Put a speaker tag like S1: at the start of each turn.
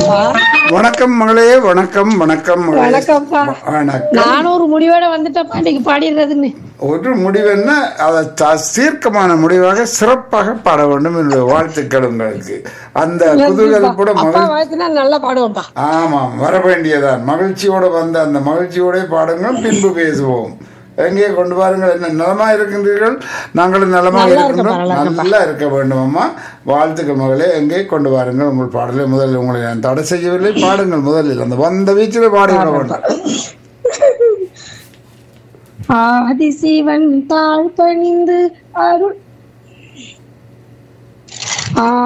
S1: வணக்கம்ப்பா
S2: வணக்கம் மகளே வணக்கம் வணக்கம் மகளே
S1: வணக்கம்ப்பா
S2: வணக்கம்
S1: நானும் ஒரு முடிவோட வந்துட்டப்பா இன்னைக்கு பாடிடுறதுன்னு
S2: ஒரு முடிவு என்ன அதை த- தீர்க்கமான முடிவாக சிறப்பாக பாட வேண்டும் என்னுடைய வாழ்த்துக்கள் உங்களுக்கு அந்த குதூகலப்போட
S1: அப்பா
S2: மகிழ்ச்சி
S1: வாழ்த்துனா நல்லா பாடுவோம்ப்பா
S2: ஆமாம் வர வேண்டியதான் மகிழ்ச்சியோட வந்த அந்த மகிழ்ச்சியோட பாடுங்கள் பின்பு பேசுவோம் எங்கே கொண்டு வாருங்கள் என்ன நலமா இருக்கின்றீர்கள் நாங்களும் நலமாக
S1: நல்லா
S2: இருக்கின்றோம்
S1: இருக்கேன்ப்பா, நல்லா
S2: நல்லா இருக்க வேண்டும் அம்மா வாழ்த்துக்கள் மகளே எங்கே கொண்டு வாருங்கள் உங்கள் பாடலை முதலில் உங்களை நான் தடை செய்யவில்லை பாடுங்கள் முதலில் அந்த வந்த வீச்சில் பாடிவிட வேண்டும்
S1: ஆதிசிவன் தாழ் பணிந்து அருள் ஆ